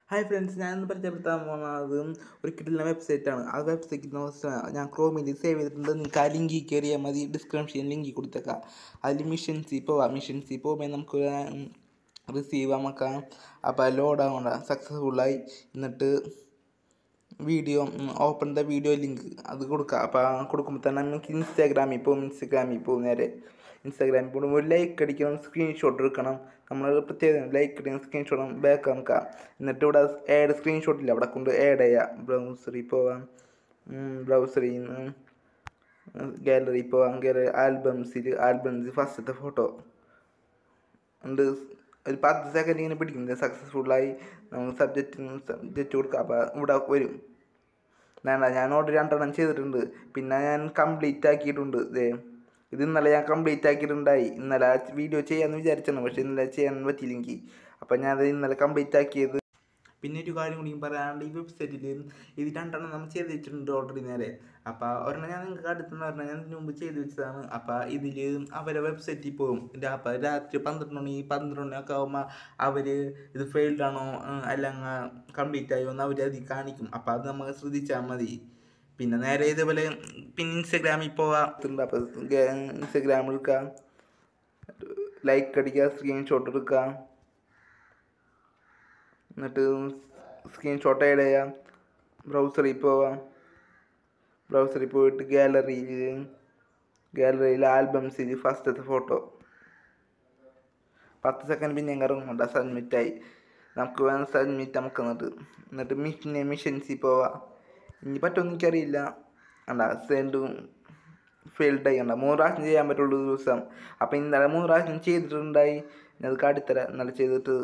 hi friends ഞാൻ ഇന്ന് പരിചയപ്പെടുത്താൻ പോകുന്നത് ഒരു കിട്ടുന്ന വെബ്സൈറ്റാണ് ആ വെബ്സൈറ്റ് ഞാൻ ക്രോമിൽ സേവ് ചെയ്തിട്ടുണ്ട് നിങ്ങൾക്ക് ആ ലിങ്കിൽ കയറിയാൽ മതി ഡിസ്ക്രിപ്ഷൻ ലിങ്കിൽ കൊടുത്തേക്കാം അതിൽ മിഷൻസിൽ പോവാം മിഷൻസിൽ പോകുമ്പോൾ നമുക്ക് റിസീവ് ആക്കാം അപ്പോൾ ലോഡ് ആവണ്ട സക്സസ്ഫുള്ളായി എന്നിട്ട് video open the video link അത് കൊടുക്കുക അപ്പോൾ കൊടുക്കുമ്പോൾ തന്നെ നമുക്ക് ഇൻസ്റ്റാഗ്രാമിൽ പോകും ഇൻസ്റ്റാഗ്രാമിൽ പോകും നേരെ ഇൻസ്റ്റാഗ്രാമിൽ പോകുമ്പോൾ ഒരു ലൈക്ക് അടിക്കണം സ്ക്രീൻഷോട്ട് എടുക്കണം നമ്മൾ പ്രത്യേകം ലൈക്ക് അടിക്കണം സ്ക്രീൻഷോട്ട് ബാക്ക് നമുക്ക് എന്നിട്ട് ഇവിടെ ആഡ് സ്ക്രീൻഷോട്ടില്ല അവിടെ കൊണ്ട് ആഡ് ചെയ്യാം ബ്രൗസറിൽ പോവാം ബ്രൗസറിൽ നിന്ന് ഗാലറി പോവാം ഗാലറി ആൽബംസിൽ ആൽബംസിൽ ഫസ്റ്റത്തെ ഫോട്ടോ ഉണ്ട് ഒരു പത്ത് സെക്കൻഡ് ഇങ്ങനെ പിടിക്കുന്നത് സക്സസ്ഫുള്ളായി നമുക്ക് സബ്ജക്റ്റ് സബ്ജക്റ്റ് കൊടുക്കാം അപ്പോൾ ഇവിടെ വരും വേണ്ട ഞാൻ ഓർഡർ രണ്ടെണ്ണം ചെയ്തിട്ടുണ്ട് പിന്നെ ഞാൻ കംപ്ലീറ്റ് ആക്കിയിട്ടുണ്ട് ഇതേ ഇത് ഇന്നലെ ഞാൻ കംപ്ലീറ്റ് ആക്കിയിട്ടുണ്ടായി ഇന്നലെ വീഡിയോ ചെയ്യാമെന്ന് വിചാരിച്ചാണ് പക്ഷേ ഇന്നലെ ചെയ്യാൻ പറ്റിയില്ലെങ്കിൽ അപ്പം ഞാൻ അത് ഇന്നലെ കംപ്ലീറ്റ് ആക്കിയത് പിന്നെ ഒരു കാര്യം കൂടി പറയാണ്ട് ഈ വെബ്സൈറ്റിൽ ഇത് രണ്ടെണ്ണം നമ്മൾ ചെയ്ത് വെച്ചിട്ടുണ്ട് ഓർഡർ നേരെ അപ്പോൾ ഒരെണ്ണം ഞാൻ നിങ്ങൾക്ക് അടുത്തുനിന്ന് പറഞ്ഞാൽ ഞാൻ ഇതിന് മുമ്പ് ചെയ്ത് വെച്ചതാണ് അപ്പോൾ ഇതിൽ അവരെ വെബ്സൈറ്റിൽ പോകും അപ്പോൾ രാത്രി പന്ത്രണ്ട് മണി പന്ത്രണ്ട് മണിയൊക്കെ ആകുമ്പോൾ അവർ ഇത് ഫെയിൽഡ് ആണോ അല്ലെങ്കിൽ കംപ്ലീറ്റ് ആയോ എന്ന് അവർ അതിൽ കാണിക്കും അപ്പോൾ അത് നമുക്ക് ശ്രദ്ധിച്ചാൽ മതി പിന്നെ നേരെ ഇതേപോലെ പിന്നെ ഇൻസ്റ്റഗ്രാമിൽ പോകാത്തുണ്ട് അപ്പോൾ ഇൻസ്റ്റഗ്രാമിൽ എടുക്കുക ലൈക്ക് അടിക്കുക സ്ക്രീൻഷോട്ട് എടുക്കുക എന്നിട്ട് സ്ക്രീൻഷോട്ട് ആഡ് ചെയ്യാം ബ്രൗസറിൽ പോവാം ബ്രൗസറിൽ പോയിട്ട് ഗാലറിയിൽ ഗാലറിയിൽ ആൽബംസിൽ ഫസ്റ്റത്തെ ഫോട്ടോ പത്ത് സെക്കൻഡ് പിന്നെ ഇറങ്ങുന്നുണ്ട് സബ്മിറ്റായി നമുക്ക് വേണം സബ്മിറ്റ് നമുക്ക് എന്നിട്ട് എന്നിട്ട് മിഷനെ മിഷൻസിൽ പോവാം ഇനി പറ്റുമെന്ന് എനിക്കറിയില്ല അണ്ട സെൻഡും ഫെയിൽഡ് ആയി കണ്ട മൂന്ന് പ്രാവശ്യം ചെയ്യാൻ പറ്റുള്ളൂ ദിവസം അപ്പം ഇന്നലെ മൂന്ന് പ്രാവശ്യം ചെയ്തിട്ടുണ്ടായി ഞാൻ അത് കാട്ടിത്തരാം ഇന്നലെ ചെയ്തിട്ട്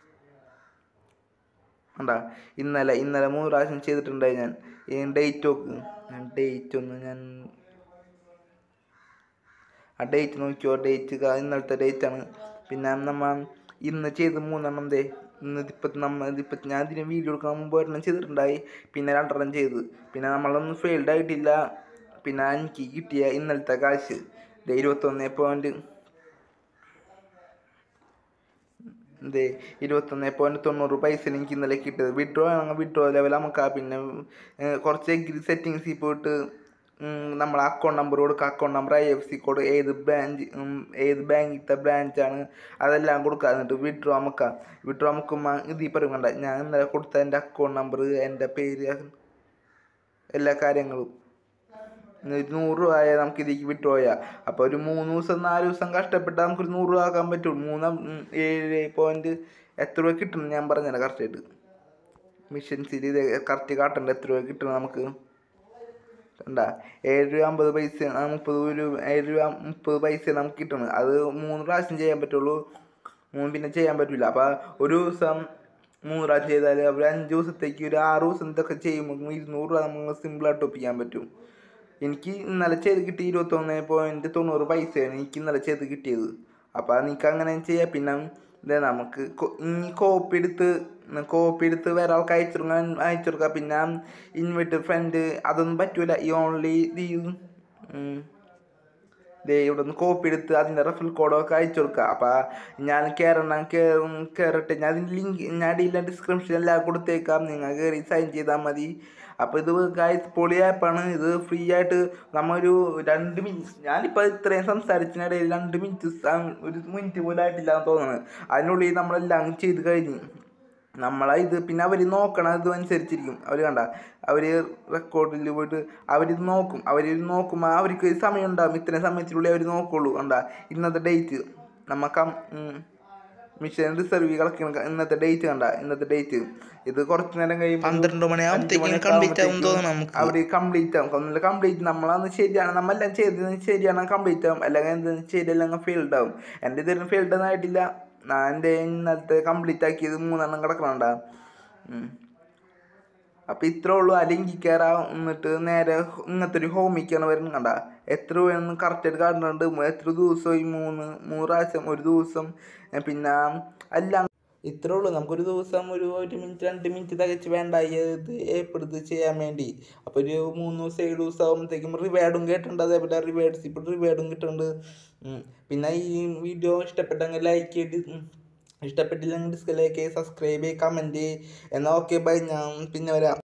ഉണ്ടാ ഇന്നലെ ഇന്നലെ മൂന്ന് പ്രാവശ്യം ചെയ്തിട്ടുണ്ടായി ഞാൻ ഈ ഡേറ്റ് നോക്ക് ഞാൻ ഡേറ്റ് ഒന്ന് ഞാൻ ആ ഡേറ്റ് നോക്കിയോ ഡേറ്റ് ഇന്നലത്തെ ഡേറ്റാണ് പിന്നെ നമ്മൾ ഇന്ന് ചെയ്ത് മൂന്നെണ്ണം ദേ ഇന്ന് ഇപ്പം നമ്മൾ ഇതിപ്പം ഞാൻ ഇതിന് വീഡിയോ എടുക്കാൻ മുമ്പ് ഒരെണ്ണം ചെയ്തിട്ടുണ്ടായി പിന്നെ രണ്ടെണ്ണം ചെയ്ത് പിന്നെ നമ്മളൊന്നും ഫെയിൽഡ് ആയിട്ടില്ല പിന്നെ എനിക്ക് കിട്ടിയ ഇന്നലത്തെ കാശ് ഇരുപത്തൊന്ന് പോയിൻറ്റ് എന്തേ ഇരുപത്തൊന്ന് പോയിൻറ്റ് തൊണ്ണൂറ് പൈസ എനിക്ക് ഇന്നലെ കിട്ടിയത് വിഡ്രോ ആണെങ്കിൽ വിഡ്രോ ലെവൽ നമുക്ക് പിന്നെ കുറച്ച് എഗ്രി സെറ്റിങ്സിൽ പോയിട്ട് നമ്മളെ അക്കൗണ്ട് നമ്പർ കൊടുക്കുക account number I F C code ഏത് ബ്രാഞ്ച് ഏത് ബാങ്കിലത്തെ ബ്രാഞ്ചാണ് അതെല്ലാം കൊടുക്കുക എന്നിട്ട് വിഡ്രോ അമുക്കാം വിഡ്രോ അമുക്കുമ്പോൾ ഇതിൽ പറയും കണ്ട ഞാൻ ഇന്നലെ കൊടുത്ത എൻ്റെ അക്കൗണ്ട് നമ്പർ എൻ്റെ പേര് എല്ലാ കാര്യങ്ങളും നൂറ് രൂപ ആയാൽ നമുക്ക് ഇതിലേക്ക് വിഡ്രോ ചെയ്യാം അപ്പോൾ ഒരു മൂന്ന് ദിവസം നാല് ദിവസം കഷ്ടപ്പെട്ടാൽ നമുക്കൊരു നൂറ് രൂപ ആക്കാൻ പറ്റുള്ളൂ മൂന്ന് ഏഴ് പോയിൻറ്റ് എത്ര രൂപ കിട്ടണം ഞാൻ പറഞ്ഞല്ലോ കറക്റ്റായിട്ട് മിഷൻസിൽ ഇത് കറക്റ്റ് കാട്ടണ്ട എത്ര രൂപ കിട്ടണം നമുക്ക് കണ്ടാ ഏഴ് രൂപ അമ്പത് പൈസ മുപ്പത് രൂപ ഏഴ് രൂപ മുപ്പത് പൈസ നമുക്ക് കിട്ടണം അത് മൂന്ന് പ്രാവശ്യം ചെയ്യാൻ പറ്റുള്ളൂ മൂന്ന് പിന്നെ ചെയ്യാൻ പറ്റില്ല അപ്പോൾ ഒരു ദിവസം മൂന്ന് പ്രാവശ്യം ചെയ്താൽ ഒരു അഞ്ച് ദിവസത്തേക്ക് ഒരു ആറ് ദിവസം ഇതൊക്കെ ചെയ്യുമ്പോൾ ഇരുന്നൂറ് രൂപ നമുക്ക് സിമ്പിളായിട്ട് ഒപ്പിക്കാൻ പറ്റും എനിക്ക് ഇന്നലെ ചെയ്ത് കിട്ടി ഇരുപത്തൊന്ന് പോയിൻറ്റ് തൊണ്ണൂറ് പൈസയാണ് എനിക്ക് ഇന്നലെ ചെയ്ത് കിട്ടിയത് അപ്പോൾ നിങ്ങൾക്ക് അങ്ങനെ ചെയ്യാം പിന്നെ ഇതേ നമുക്ക് ഇനി കോപ്പി എടുത്ത് കോപ്പി എടുത്ത് വേറെ ആൾക്ക് അയച്ചു കൊടുക്കാൻ അയച്ചു കൊടുക്കുക പിന്നെ ഇൻവൈറ്റ് ഫ്രണ്ട് അതൊന്നും പറ്റൂല ഈ ഓൺലി ഇത് ദേ ഇവിടെ നിന്ന് കോപ്പി എടുത്ത് അതിൻ്റെ റെഫറൽ കോഡൊക്കെ അയച്ചു കൊടുക്കുക അപ്പോൾ ഞാൻ കയറണം കയറും കയറട്ടെ ഞാൻ അതിൻ്റെ ലിങ്ക് ഞാൻ അടിയിലെ ഡിസ്ക്രിപ്ഷൻ എല്ലാം കൊടുത്തേക്കാം നിങ്ങൾ കയറി സൈൻ ചെയ്താൽ മതി അപ്പോൾ ഇത് ഗായ്സ് പൊളി ആപ്പാണ് ഇത് ഫ്രീ ആയിട്ട് നമ്മൊരു രണ്ട് മിനിറ്റ് ഞാനിപ്പോൾ ഇത്രയും സംസാരിച്ചതിനിടയിൽ രണ്ട് മിനിറ്റ് ഒരു മിനിറ്റ് പോലും ആയിട്ടില്ല എന്ന് തോന്നുന്നത് അതിനുള്ളിൽ നമ്മളെല്ലാം ചെയ്ത് കഴിഞ്ഞു നമ്മളെ ഇത് പിന്നെ അവർ നോക്കണം ഇത് അനുസരിച്ചിരിക്കും അവർ കണ്ട അവർ റെക്കോർഡിൽ പോയിട്ട് അവരിത് നോക്കും അവർ നോക്കുമ്പോൾ അവർക്ക് സമയം ഉണ്ടാകും ഇത്രയും സമയത്തിനുള്ളിൽ അവർ നോക്കുള്ളൂ കണ്ട ഇന്നത്തെ ഡേറ്റ് നമുക്ക് മിഷൻ റിസർവ് കളക്കണം ഇന്നത്തെ ഡേറ്റ് കണ്ട ഇന്നത്തെ ഡേറ്റ് ഇത് കുറച്ച് നേരം കഴിയുമ്പോൾ പന്ത്രണ്ട് മണിയാകുമ്പോഴത്തേക്കും കംപ്ലീറ്റ് ആവും തോന്നുന്നു നമുക്ക് അവർ കംപ്ലീറ്റ് ആവും ഒന്നുമില്ല കംപ്ലീറ്റ് നമ്മളന്ന് ശരിയാണ് നമ്മളെല്ലാം ചെയ്തത് ശരിയാണ് കംപ്ലീറ്റ് ആവും അല്ലെങ്കിൽ എന്ത് ശരിയല്ലെങ്കിൽ ഫെയിൽഡ് ആവും എൻ്റെ ഇതൊന്നും ഫെയിൽഡ് ഒന്നും ആയിട്ടില്ല ഞാൻ എൻ്റെ ഇന്നത്തെ കംപ്ലീറ്റ് ആക്കിയത് മൂന്നെണ്ണം കിടക്കണുണ്ടാ അപ്പം ഇത്രേ ഉള്ളൂ ആ ലിങ്കിൽ കയറാം എന്നിട്ട് നേരെ ഇങ്ങനത്തെ ഒരു ഹോമിക്കാണ് വരുന്നത് കണ്ട എത്ര രൂപയെന്ന് കറക്റ്റായിട്ട് കാണുന്നുണ്ട് എത്ര ദിവസമായി മൂന്ന് മൂന്ന് പ്രാവശ്യം ഒരു ദിവസം പിന്നെ എല്ലാം ഇത്രേ ഉള്ളൂ നമുക്കൊരു ദിവസം ഒരു ഒരു മിനിറ്റ് രണ്ട് മിനിറ്റ് തികച്ച് വേണ്ട ഇത് ഏപ്പെടുത്ത് ചെയ്യാൻ വേണ്ടി അപ്പോൾ ഒരു മൂന്ന് ദിവസം ഏഴ് ദിവസം ആകുമ്പോഴത്തേക്കും റിവാർഡും കേട്ടിട്ടുണ്ട് അതേപോലെ റിവാർഡ്സ് ഇപ്പോൾ റിവാർഡും കിട്ടുന്നുണ്ട് പിന്നെ ഈ വീഡിയോ ഇഷ്ടപ്പെട്ടെങ്കിൽ ലൈക്ക് ചെയ്ത് ഇഷ്ടപ്പെട്ടില്ലെങ്കിൽ ഡിസ്ലൈക്ക് സബ്സ്ക്രൈബ് കമൻറ്റ് എന്നാൽ ഓക്കെ ബൈ ഞാൻ പിന്നെ വരാം